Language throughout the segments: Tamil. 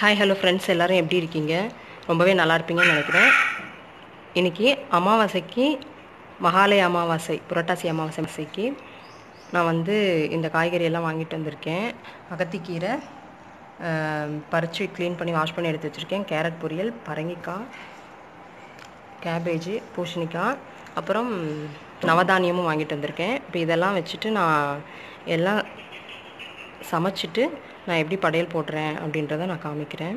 ஹாய் ஹலோ ஃப்ரெண்ட்ஸ் எல்லோரும் எப்படி இருக்கீங்க ரொம்பவே நல்லா இருப்பீங்கன்னு நினைக்கிறேன் இன்றைக்கி அமாவாசைக்கு மகாலய அமாவாசை புரட்டாசி அமாவாசைக்கு நான் வந்து இந்த காய்கறி எல்லாம் வாங்கிட்டு வந்திருக்கேன் அகத்திக்கீரை ஆம், பறித்து க்ளீன் பண்ணி வாஷ் பண்ணி எடுத்து வச்சுருக்கேன் கேரட் பொரியல் பரங்கிக்காய் கேபேஜு பூசணிக்காய் அப்புறம் நவதானியமும் வாங்கிட்டு வந்திருக்கேன் இப்போ இதெல்லாம் வச்சுட்டு நான் எல்லாம் சமைச்சிட்டு நான் எப்படி படையல் போடுறேன் அப்படின்றத நான் காமிக்கிறேன்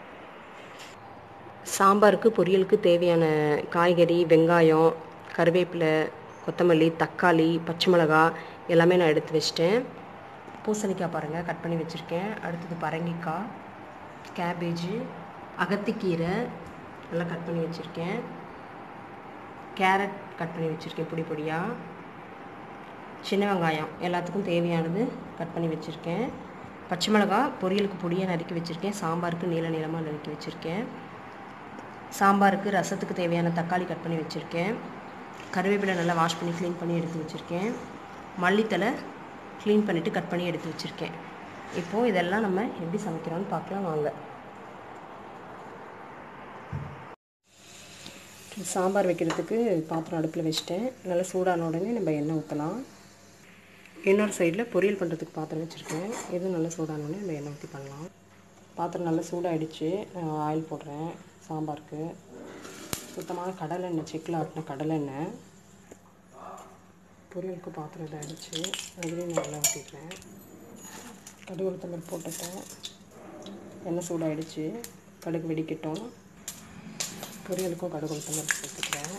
சாம்பாருக்கு பொரியலுக்கு தேவையான காய்கறி வெங்காயம் கருவேப்பிலை கொத்தமல்லி தக்காளி பச்சை மிளகாய் எல்லாமே நான் எடுத்து வச்சிட்டேன் பூசணிக்காய் பாருங்கள் கட் பண்ணி வச்சுருக்கேன் அடுத்தது பரங்கிக்காய் கேபேஜு அகத்திக்கீரை எல்லாம் கட் பண்ணி வச்சுருக்கேன் கேரட் கட் பண்ணி வச்சுருக்கேன் பொடி பொடியாக சின்ன வெங்காயம் எல்லாத்துக்கும் தேவையானது கட் பண்ணி வச்சுருக்கேன் பச்சை மிளகாய் பொரியலுக்கு பொடியாக நறுக்கி வச்சுருக்கேன் சாம்பாருக்கு நீள நீளமாக நறுக்கி வச்சுருக்கேன் சாம்பாருக்கு ரசத்துக்கு தேவையான தக்காளி கட் பண்ணி வச்சுருக்கேன் கருவேப்பிலை நல்லா வாஷ் பண்ணி க்ளீன் பண்ணி எடுத்து வச்சுருக்கேன் மல்லித்தலை க்ளீன் பண்ணிவிட்டு கட் பண்ணி எடுத்து வச்சுருக்கேன் இப்போது இதெல்லாம் நம்ம எப்படி சமைக்கிறோம்னு பார்க்கலாம் வாங்க சாம்பார் வைக்கிறதுக்கு பாத்திரம் அடுப்பில் வச்சுட்டேன் நல்லா சூடான உடனே நம்ம எண்ணெய் ஊற்றலாம் இன்னொரு சைடில் பொரியல் பண்ணுறதுக்கு பாத்திரம் வச்சுருக்கேன் இதுவும் நல்லா சூடான உடனே நம்ம எண்ணெய் ஊற்றி பண்ணலாம் பாத்திரம் நல்லா சூடாகிடுச்சு நான் ஆயில் போடுறேன் சாம்பாருக்கு சுத்தமான கடலெண்ணெய் செக்கில் ஆட்டின கடலெண்ணெய் பொரியலுக்கு பாத்திரம் இதாகிடுச்சு அதுலேயும் நான் நல்லா ஊற்றிக்கிறேன் கடுகு உளுத்தம்பருப்பு போட்டுட்டேன் எண்ணெய் சூடாகிடுச்சு கடுகு வெடிக்கட்டும் பொரியலுக்கும் கடுகு உளுத்தம்பருப்பு சேர்த்துக்கிறேன்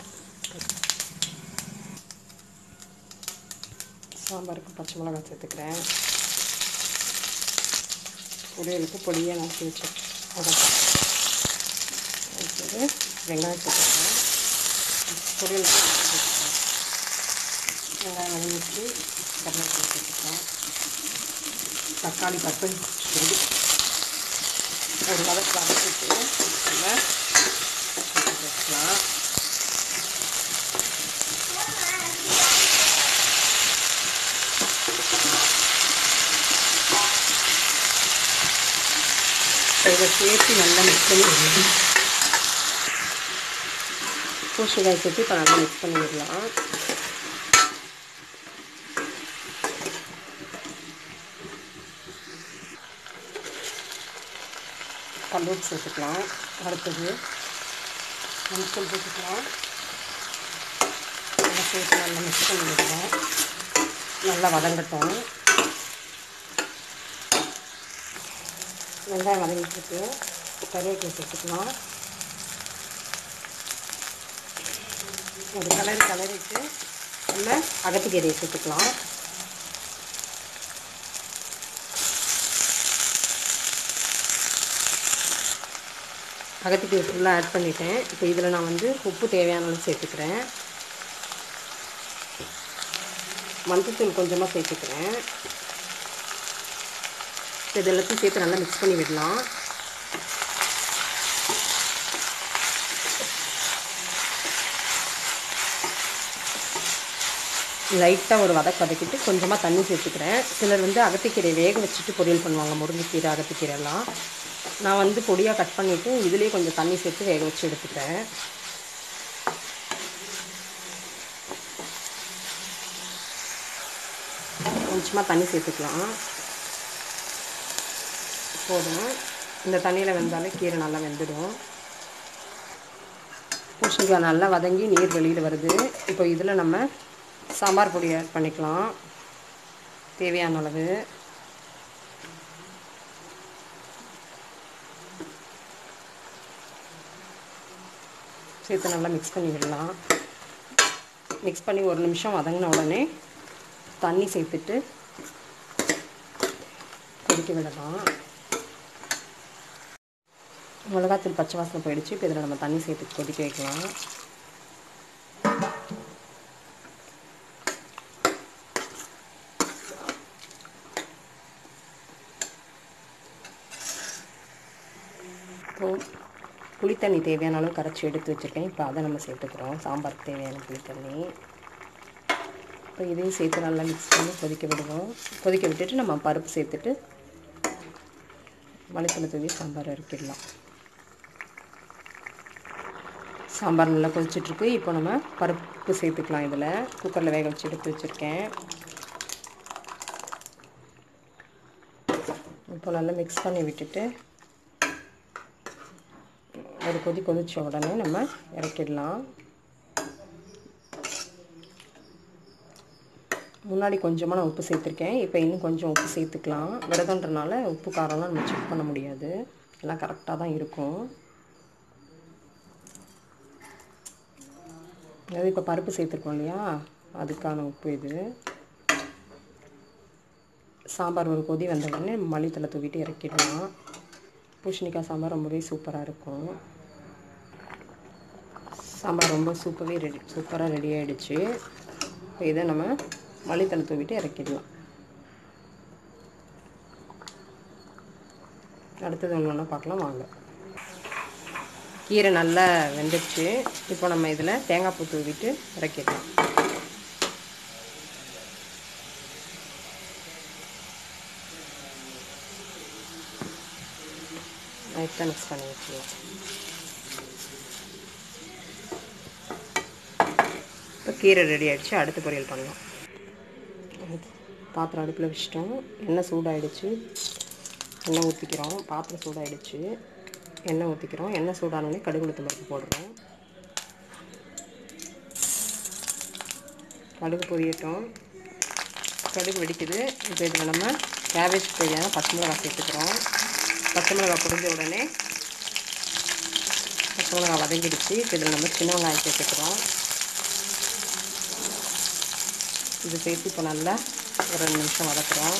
சாம்பாருக்கு பச்சை மிளகாய் சேர்த்துக்கிறேன் பொரியலுக்கு பொடியாக நறுக்கி வச்சு அடுத்தது வெங்காயம் சேர்த்துக்கிறேன் பொரியலுக்கு சேர்த்துக்கிறேன் வெங்காயம் வதங்கிட்டு கருவேப்பிலை சேர்த்துக்கிறேன் தக்காளி கட் பண்ணி வச்சுக்கிறது ஒரு வதக்கு வதக்கிட்டு நம்ம வச்சுக்கலாம் இதை சேர்த்து நல்லா மிக்ஸ் பண்ணி விடணும் பூசணிக்காய் சேர்த்து இப்போ நல்லா மிக்ஸ் பண்ணி விடலாம் கல்லூரி சேர்த்துக்கலாம் அடுத்தது மஞ்சள் சேர்த்துக்கலாம் நல்லா சேர்த்து நல்லா மிக்ஸ் பண்ணி விடலாம் நல்லா வதங்கட்டும் வெங்காயம் வதங்கிட்டு கருவேப்பிலை சேர்த்துக்கலாம் ஒரு கலர் கலரிட்டு நம்ம அகத்திக்கீரையை சேர்த்துக்கலாம் அகத்திக்கீரை ஃபுல்லாக ஆட் பண்ணிட்டேன் இப்போ இதில் நான் வந்து உப்பு தேவையான அளவு சேர்த்துக்கிறேன் மஞ்சத்தூள் கொஞ்சமாக சேர்த்துக்கிறேன் இது எல்லாத்தையும் சேர்த்து நல்லா மிக்ஸ் பண்ணி விடலாம் லைட்டாக ஒரு வதக்கு வதக்கிட்டு கொஞ்சமாக தண்ணி சேர்த்துக்கிறேன் சிலர் வந்து அகத்திக்கீரை வேக வச்சுட்டு பொரியல் பண்ணுவாங்க முருங்கைக்கீரை அகத்திக்கீரை எல்லாம் நான் வந்து பொடியாக கட் பண்ணிவிட்டு இதுலேயே கொஞ்சம் தண்ணி சேர்த்து வேக வச்சு எடுத்துக்கிறேன் கொஞ்சமாக தண்ணி சேர்த்துக்கலாம் போதும் இந்த தண்ணியில் வெந்தாலே கீரை நல்லா வெந்துடும் பூசணிக்காய் நல்லா வதங்கி நீர் வெளியில் வருது இப்போ இதில் நம்ம சாம்பார் பொடி ஆட் பண்ணிக்கலாம் தேவையான அளவு சேர்த்து நல்லா மிக்ஸ் பண்ணி விடலாம் மிக்ஸ் பண்ணி ஒரு நிமிஷம் வதங்கின உடனே தண்ணி சேர்த்துட்டு கொதிக்க விடலாம் மிளகாத்தூள் பச்சை வாசனை போயிடுச்சு இப்போ இதில் நம்ம தண்ணி சேர்த்து கொதிக்க வைக்கலாம் இப்போது புளித்தண்ணி தேவையான அளவு கரைச்சி எடுத்து வச்சுருக்கேன் இப்போ அதை நம்ம சேர்த்துக்கிறோம் சாம்பாருக்கு தேவையான புளித்தண்ணி இப்போ இதையும் சேர்த்து நல்லா மிக்ஸ் பண்ணி கொதிக்க விடுவோம் கொதிக்க விட்டுட்டு நம்ம பருப்பு சேர்த்துட்டு மல்லித்தலை தூவி சாம்பார் இறக்கிடலாம் சாம்பார் நல்லா கொதிச்சிட்ருக்கு இப்போ நம்ம பருப்பு சேர்த்துக்கலாம் இதில் குக்கரில் வேக வச்சு எடுத்து வச்சுருக்கேன் இப்போ நல்லா மிக்ஸ் பண்ணி விட்டுட்டு ஒரு கொதி கொதித்த உடனே நம்ம இறக்கிடலாம் முன்னாடி கொஞ்சமாக நான் உப்பு சேர்த்துருக்கேன் இப்போ இன்னும் கொஞ்சம் உப்பு சேர்த்துக்கலாம் விரதன்றனால உப்பு காரம்லாம் நம்ம செக் பண்ண முடியாது எல்லாம் கரெக்டாக தான் இருக்கும் அதாவது இப்போ பருப்பு சேர்த்துருக்கோம் இல்லையா அதுக்கான உப்பு இது சாம்பார் ஒரு கொதி வந்த உடனே மல்லித்தலை தூவிட்டு இறக்கிடலாம் பூசணிக்காய் சாம்பார் ரொம்பவே சூப்பராக இருக்கும் சாம்பார் ரொம்ப சூப்பரே ரெடி சூப்பராக ரெடி ஆகிடுச்சு இப்போ இதை நம்ம மல்லித்தலை தூவிட்டு இறக்கிடலாம் அடுத்தது ஒன்று ஒன்றா பார்க்கலாம் வாங்க கீரை நல்லா வெந்துடுச்சு இப்போ நம்ம இதில் தேங்காய் பூ தூவிட்டு இறக்கிடலாம் லைட்டாக மிக்ஸ் பண்ணி வச்சுக்கலாம் இப்போ கீரை ரெடி ஆகிடுச்சு அடுத்து பொரியல் பண்ணலாம் பாத்திரம் அடுப்பில் வச்சிட்டோம் எண்ணெய் சூடாகிடுச்சு எண்ணெய் ஊற்றிக்கிறோம் பாத்திரம் சூடாகிடுச்சு எண்ணெய் ஊற்றிக்கிறோம் எண்ணெய் சூடானோடனே கடுகு உளுத்தம் பருப்பு போடுறோம் கடுகு பொரியட்டும் கடுகு வெடிக்குது இப்போ இதில் நம்ம கேபேஜ் தேவையான பச்சை மிளகாய் சேர்த்துக்கிறோம் பச்சை மிளகாய் பொரிஞ்ச உடனே பச்சை மிளகாய் வதங்கிடுச்சு இப்போ இதில் நம்ம சின்ன வெங்காயம் சேர்த்துக்கிறோம் இது சேர்த்து இப்போ நல்லா ஒரு ரெண்டு நிமிஷம் வதக்குறோம்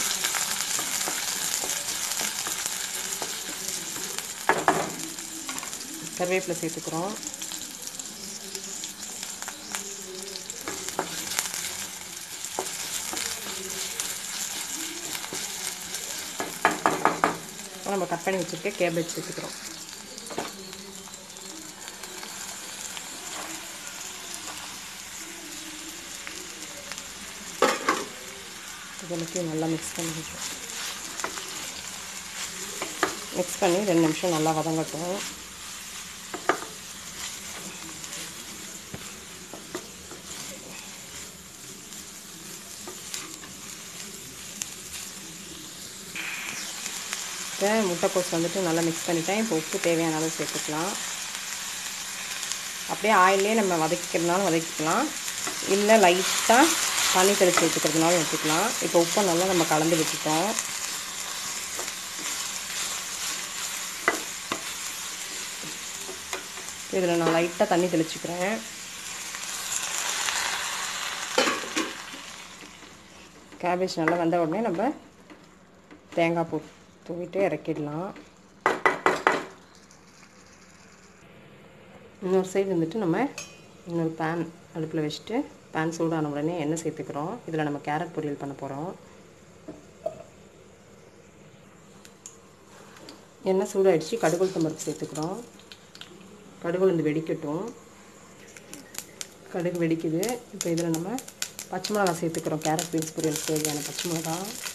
கருவேப்பிலை சேர்த்துக்கிறோம் நம்ம கட் பண்ணி வச்சுருக்க கேபேஜ் சேர்த்துக்கிறோம் இதெல்லாத்தையும் நல்லா மிக்ஸ் பண்ணி விட்டுரும் மிக்ஸ் பண்ணி ரெண்டு நிமிஷம் நல்லா வதங்கட்டும் இப்போ முட்டைக்கோஸ் வந்துட்டு நல்லா மிக்ஸ் பண்ணிட்டேன் இப்போ உப்பு தேவையான அளவு சேர்த்துக்கலாம் அப்படியே ஆயிலே நம்ம வதக்கிக்கிறதுனாலும் வதக்கிக்கலாம் இல்லை லைட்டாக தண்ணி தெளித்து வச்சுக்கிறதுனாலும் வச்சுக்கலாம் இப்போ உப்பை நல்லா நம்ம கலந்து வச்சுட்டோம் இதில் நான் லைட்டாக தண்ணி தெளிச்சுக்கிறேன் கேபேஜ் நல்லா வந்த உடனே நம்ம தேங்காய் பூ தூவிட்டு இறக்கிடலாம் இன்னொரு சைடு வந்துட்டு நம்ம இன்னொரு பேன் அடுப்பில் வச்சுட்டு பேன் சூடான உடனே எண்ணெய் சேர்த்துக்கிறோம் இதில் நம்ம கேரட் பொரியல் பண்ண போகிறோம் எண்ணெய் சூடாயிடுச்சு கடுகுளுத்தம் பருப்பு சேர்த்துக்கிறோம் கடுகுளுந்து வெடிக்கட்டும் கடுகு வெடிக்குது இப்போ இதில் நம்ம பச்சை மிளகா சேர்த்துக்கிறோம் கேரட் பீன்ஸ் பொரியல் தேவையான பச்சை மிளகா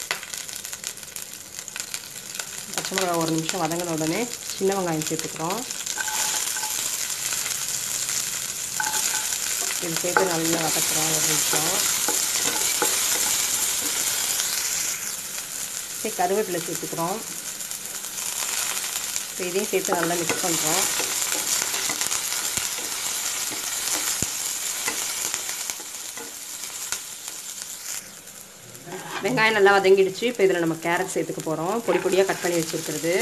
பச்சை மிளகா ஒரு நிமிஷம் வதங்கின உடனே சின்ன வெங்காயம் சேர்த்துக்கிறோம் இது சேர்த்து நல்லா வதக்குறோம் ஒரு நிமிஷம் சரி கருவேப்பிலை சேர்த்துக்கிறோம் இப்போ இதையும் சேர்த்து நல்லா மிக்ஸ் பண்ணுறோம் வெங்காயம் நல்லா வதங்கிடுச்சு இப்போ இதில் நம்ம கேரட் சேர்த்துக்க போகிறோம் பொடி பொடியாக கட் பண்ணி வச்சுருக்கிறது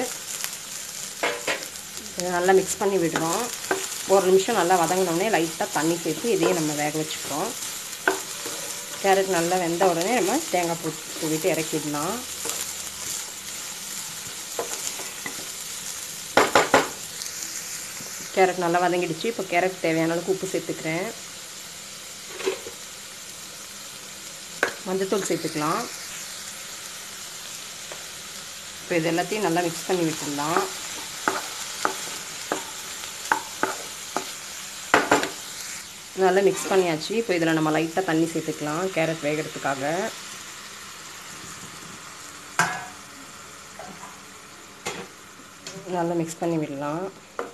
இதை நல்லா மிக்ஸ் பண்ணி விடுறோம் ஒரு நிமிஷம் நல்லா வதங்கினோடனே லைட்டாக தண்ணி சேர்த்து இதையும் நம்ம வேக வச்சுக்கிறோம் கேரட் நல்லா வெந்த உடனே நம்ம தேங்காய் பூ தூவிட்டு இறக்கிடலாம் கேரட் நல்லா வதங்கிடுச்சு இப்போ கேரட் தேவையான அளவுக்கு உப்பு சேர்த்துக்கிறேன் மஞ்சத்தூள் சேர்த்துக்கலாம் இப்போ இது எல்லாத்தையும் நல்லா மிக்ஸ் பண்ணி விட்டுடலாம் நல்லா மிக்ஸ் பண்ணியாச்சு இப்போ இதில் நம்ம லைட்டாக தண்ணி சேர்த்துக்கலாம் கேரட் வேகிறதுக்காக நல்லா மிக்ஸ் பண்ணி விடலாம்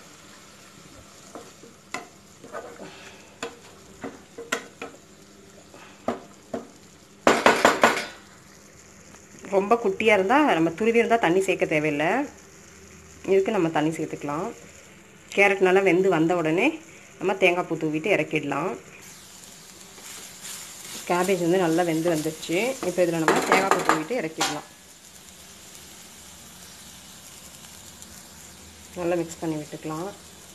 ரொம்ப குட்டியாக இருந்தால் நம்ம துருவி இருந்தால் தண்ணி சேர்க்க தேவையில்லை இதுக்கு நம்ம தண்ணி சேர்த்துக்கலாம் கேரட் நல்லா வெந்து வந்த உடனே நம்ம தேங்காய் பூ தூவிட்டு இறக்கிடலாம் கேபேஜ் வந்து நல்லா வெந்து வந்துடுச்சு இப்போ இதில் நம்ம தேங்காய் பூ தூவிட்டு இறக்கிடலாம் நல்லா மிக்ஸ் பண்ணி விட்டுக்கலாம்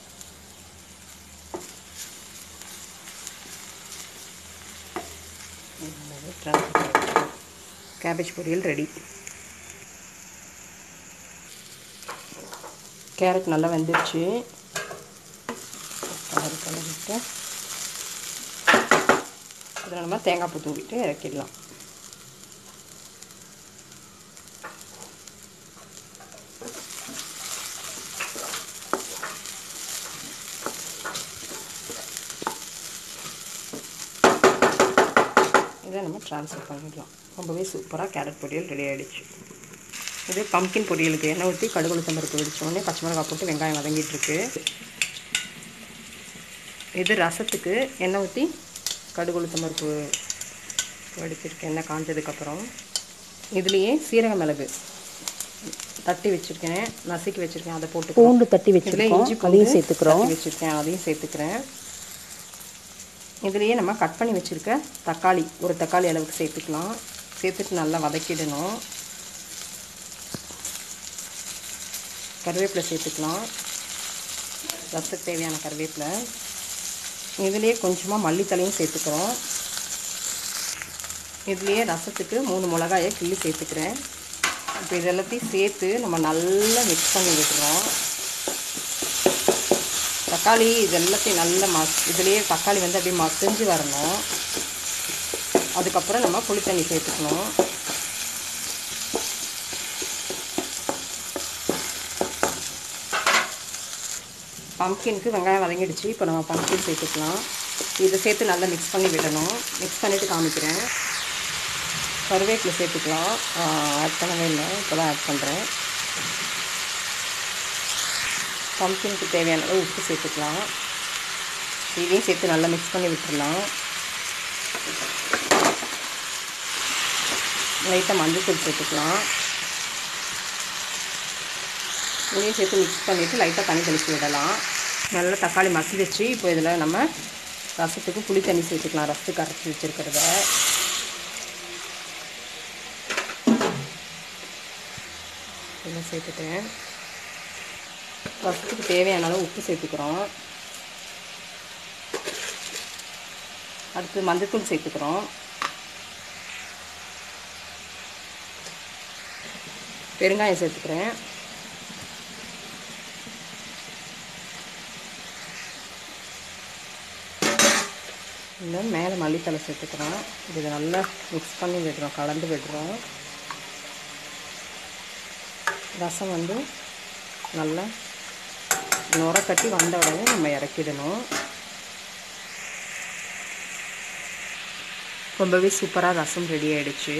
கேபேஜ் பொரியல் ரெடி கேரட் நல்லா வெந்துடுச்சு கலர் கலரிட்டு இதில் நம்ம தேங்காய் பூ தூவிட்டு இறக்கிடலாம் இதை நம்ம ட்ரான்ஸ்ஃபர் பண்ணிடலாம் ரொம்பவே சூப்பராக கேரட் பொரியல் ரெடி ஆகிடுச்சு இது பம்கின் பொரியலுக்கு எண்ணெய் ஊற்றி கடுகு உளுத்தம்பருப்பு வெடிச்சோடனே பச்சை மிளகாய் போட்டு வெங்காயம் வதங்கிட்டு இருக்கு இது ரசத்துக்கு எண்ணெய் ஊற்றி கடுகு உளுத்தம்பருப்பு வெடிச்சிருக்கு எண்ணெய் காஞ்சதுக்கப்புறம் இதுலேயே சீரக மிளகு தட்டி வச்சுருக்கேன் நசுக்கி வச்சுருக்கேன் அதை போட்டு பூண்டு தட்டி இதில் வச்சிருக்கோம் இஞ்சி அதையும் பூண்டு சேர்த்துக்கிறோம் தட்டி வச்சுருக்கேன் அதையும் சேர்த்துக்கிறேன் இதுலேயே நம்ம கட் பண்ணி வச்சுருக்க தக்காளி ஒரு தக்காளி அளவுக்கு சேர்த்துக்கலாம் சேர்த்துட்டு நல்லா வதக்கிடணும் கருவேப்பிலை சேர்த்துக்கலாம் ரசத்துக்கு தேவையான கருவேப்பிலை இதுலேயே கொஞ்சமாக மல்லித்தலையும் சேர்த்துக்கிறோம் இதுலேயே ரசத்துக்கு மூணு மிளகாயை கிள்ளி சேர்த்துக்கிறேன் இப்போ இது எல்லாத்தையும் சேர்த்து நம்ம நல்லா மிக்ஸ் பண்ணி விட்டுறோம் தக்காளி இது எல்லாத்தையும் நல்லா மஸ் இதுலேயே தக்காளி வந்து அப்படியே மசிஞ்சு வரணும் அதுக்கப்புறம் நம்ம புளி தண்ணி சேர்த்துக்கணும் பம்கினுக்கு வெங்காயம் வதங்கிடுச்சு இப்போ நம்ம பம்கின் சேர்த்துக்கலாம் இதை சேர்த்து நல்லா மிக்ஸ் பண்ணி விடணும் மிக்ஸ் பண்ணிவிட்டு காமிக்கிறேன் கருவேப்பிலை சேர்த்துக்கலாம் ஆட் பண்ணவே இல்லை இப்போ தான் ஆட் பண்ணுறேன் பம்கினுக்கு தேவையான அளவு உப்பு சேர்த்துக்கலாம் இதையும் சேர்த்து நல்லா மிக்ஸ் பண்ணி விட்டுடலாம் லைட்டாக மஞ்சள் சேர்த்துக்கலாம் இதையும் சேர்த்து மிக்ஸ் பண்ணிவிட்டு லைட்டாக தண்ணி தெளித்து விடலாம் நல்லா தக்காளி மசிலிச்சு இப்போ இதில் நம்ம ரசத்துக்கு புளி தண்ணி சேர்த்துக்கலாம் ரசத்துக்கு அரைச்சி வச்சுருக்கிறத இதெல்லாம் சேர்த்துட்டேன் ரசத்துக்கு தேவையான அளவு உப்பு சேர்த்துக்கிறோம் அடுத்து மஞ்சத்தூள் சேர்த்துக்கிறோம் பெருங்காயம் சேர்த்துக்கிறேன் இல்லை மேலே மல்லித்தலை சேர்த்துக்கிறோம் இது நல்லா மிக்ஸ் பண்ணி விடுறோம் கலந்து விடுறோம் ரசம் வந்து நல்லா நுர கட்டி வந்த உடனே நம்ம இறக்கிடணும் ரொம்பவே சூப்பராக ரசம் ரெடி ஆயிடுச்சு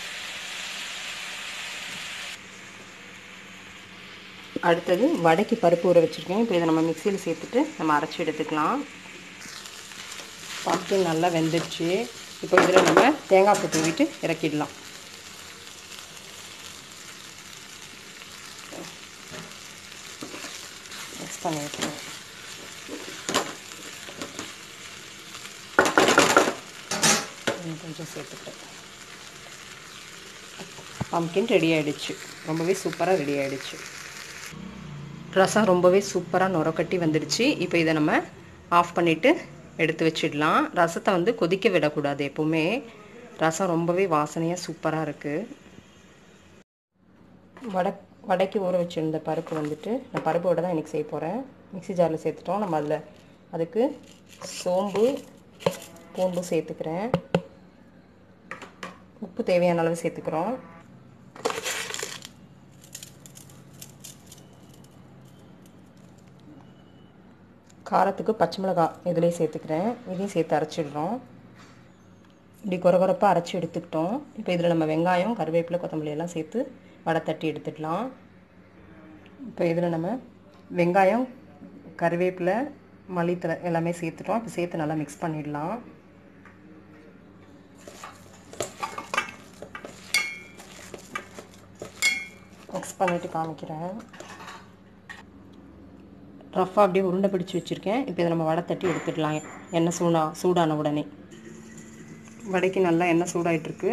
அடுத்தது வடைக்கு பருப்பு ஊற வச்சுருக்கேன் இப்போ இதை நம்ம மிக்சியில் சேர்த்துட்டு நம்ம அரைச்சி எடுத்துக்கலாம் பம்கின் நல்லா வெந்துடுச்சு இப்போ இதில் நம்ம தேங்காய் பூ தூவிட்டு இறக்கிடலாம் மிக்ஸ் பண்ணி விட்டுருவோம் இன்னும் கொஞ்சம் சேர்த்துட்டேன் பம்கின் ரெடி ஆயிடுச்சு ரொம்பவே சூப்பராக ரெடி ஆயிடுச்சு ரசம் ரொம்பவே சூப்பராக நுரக்கட்டி வந்துடுச்சு இப்போ இதை நம்ம ஆஃப் பண்ணிவிட்டு எடுத்து வச்சிடலாம் ரசத்தை வந்து கொதிக்க விடக்கூடாது எப்போவுமே ரசம் ரொம்பவே வாசனையாக சூப்பராக இருக்குது வடை வடைக்கு ஊற வச்சுருந்த பருப்பு வந்துட்டு நான் பருப்போட தான் இன்றைக்கி செய்ய போகிறேன் மிக்ஸி ஜாரில் சேர்த்துட்டோம் நம்ம அதில் அதுக்கு சோம்பு பூண்டு சேர்த்துக்கிறேன் உப்பு தேவையான அளவு சேர்த்துக்கிறோம் காரத்துக்கு பச்சை மிளகாய் இதிலே சேர்த்துக்கிறேன் இதையும் சேர்த்து அரைச்சிடுறோம் இப்படி குறகுறப்பாக அரைச்சி எடுத்துக்கிட்டோம் இப்போ இதில் நம்ம வெங்காயம் கருவேப்பிலை கொத்தமல்லி எல்லாம் சேர்த்து வடை தட்டி எடுத்துடலாம் இப்போ இதில் நம்ம வெங்காயம் கருவேப்பிலை மல்லித்தலை எல்லாமே சேர்த்துட்டோம் இப்போ சேர்த்து நல்லா மிக்ஸ் பண்ணிடலாம் மிக்ஸ் பண்ணிவிட்டு காமிக்கிறேன் ரஃப்பாக அப்படியே உருண்டை பிடிச்சி வச்சுருக்கேன் இப்போ இதை நம்ம வடை தட்டி எடுத்துடலாம் எண்ணெய் சூடா சூடான உடனே வடைக்கு நல்லா எண்ணெய் சூடாயிட்டிருக்கு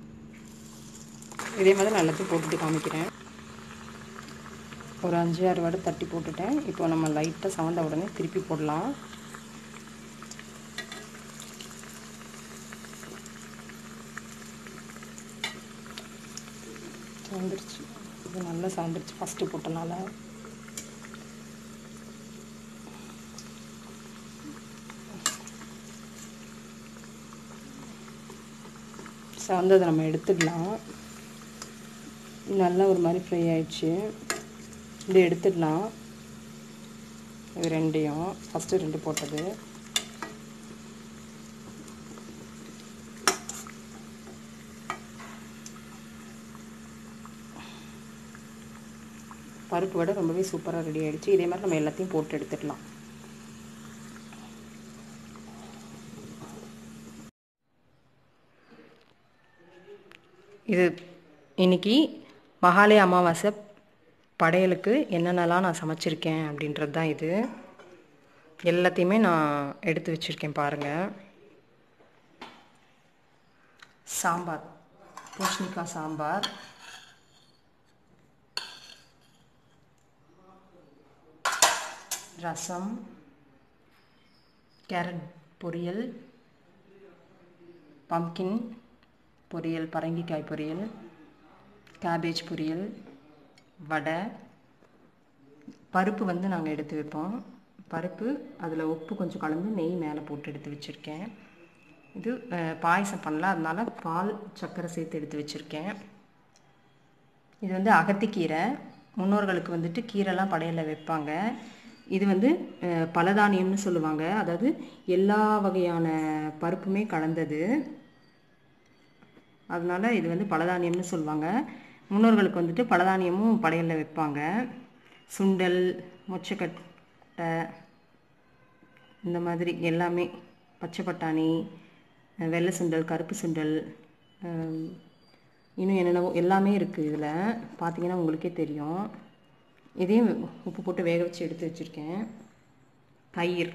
இதே மாதிரி நான் எல்லாத்தையும் போட்டுட்டு காமிக்கிறேன் ஒரு அஞ்சு ஆறு வடை தட்டி போட்டுட்டேன் இப்போ நம்ம லைட்டாக சவந்த உடனே திருப்பி போடலாம் சவந்துருச்சு இது நல்லா சவந்துருச்சு ஃபஸ்ட்டு போட்டனால சவந்ததை நம்ம எடுத்துடலாம் நல்லா ஒரு மாதிரி ஃப்ரை ஆயிடுச்சு இது எடுத்துடலாம் இது ரெண்டையும் ஃபஸ்ட்டு ரெண்டு போட்டது பருப்பு வடை ரொம்பவே சூப்பராக ரெடி ஆகிடுச்சு இதே மாதிரி நம்ம எல்லாத்தையும் போட்டு எடுத்துடலாம் இது இன்னைக்கு மகாலய அமாவாசை படையலுக்கு என்னென்னலாம் நான் சமைச்சிருக்கேன் அப்படின்றது தான் இது எல்லாத்தையுமே நான் எடுத்து வச்சுருக்கேன் பாருங்கள் சாம்பார் பூசணிக்காய் சாம்பார் ரசம் கேரட் பொரியல் பம்கின் பொரியல் பரங்கிக்காய் பொரியல் கேபேஜ் பொரியல் வடை பருப்பு வந்து நாங்கள் எடுத்து வைப்போம் பருப்பு அதில் உப்பு கொஞ்சம் கலந்து நெய் மேலே போட்டு எடுத்து வச்சுருக்கேன் இது பாயசம் பண்ணல அதனால பால் சர்க்கரை சேர்த்து எடுத்து வச்சுருக்கேன் இது வந்து அகத்திக்கீரை முன்னோர்களுக்கு வந்துட்டு கீரைலாம் படையலில் வைப்பாங்க இது வந்து பலதானியம்னு சொல்லுவாங்க அதாவது எல்லா வகையான பருப்புமே கலந்தது அதனால் இது வந்து பலதானியம்னு சொல்லுவாங்க முன்னோர்களுக்கு வந்துட்டு பலதானியமும் படையலில் வைப்பாங்க சுண்டல் மொச்சக்கட்டை இந்த மாதிரி எல்லாமே பச்சை பட்டாணி வெள்ளை சுண்டல் கருப்பு சுண்டல் இன்னும் என்னென்னவோ எல்லாமே இருக்குது இதில் பார்த்தீங்கன்னா உங்களுக்கே தெரியும் இதையும் உப்பு போட்டு வேக வச்சு எடுத்து வச்சுருக்கேன் தயிர்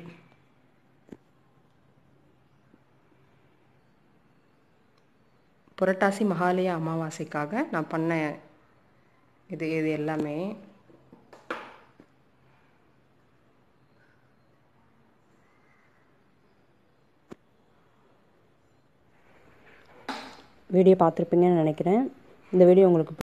புரட்டாசி மகாலய அமாவாசைக்காக நான் பண்ண இது இது எல்லாமே வீடியோ பார்த்துருப்பீங்கன்னு நினைக்கிறேன் இந்த வீடியோ உங்களுக்கு